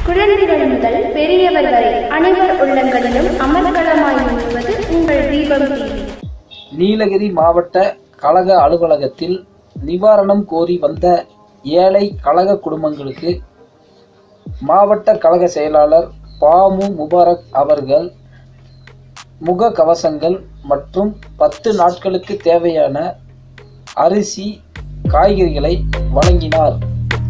குழந்தைகள் முதல் பெரியவர் வரை அனைவர் உள்ளங்களிலும் அமர்க்களமாய் நிறுவது உங்கள் தீபம் டிவி நீலகிரி மாவட்ட கழக அலுவலகத்தில் நிவாரணம் கோரி வந்த ஏழை கழக குடும்பங்களுக்கு மாவட்ட கழக செயலாளர் பாமு முபாரக் அவர்கள் முக கவசங்கள் மற்றும் பத்து நாட்களுக்கு தேவையான அரிசி காய்கறிகளை வழங்கினார்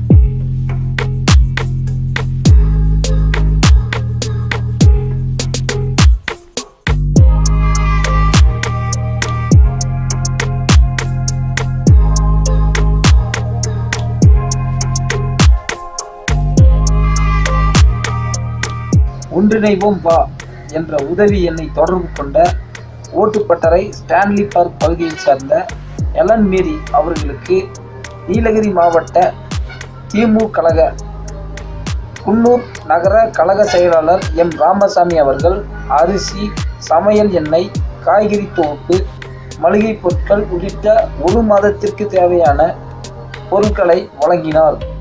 ஒன்றிணைவோம் வா என்ற உதவி எண்ணை தொடர்பு கொண்ட ஓட்டுப்பட்டறை ஸ்டான்லி பார்க் பகுதியைச் சேர்ந்த எலன் மேரி அவர்களுக்கு நீலகிரி மாவட்ட திமு கழக குன்னூர் நகர கழக செயலாளர் எம் ராமசாமி அவர்கள் அரிசி சமையல் எண்ணெய் காய்கறி தொகுப்பு மளிகைப் பொருட்கள் உள்ளிட்ட ஒரு மாதத்திற்கு தேவையான பொருட்களை வழங்கினார்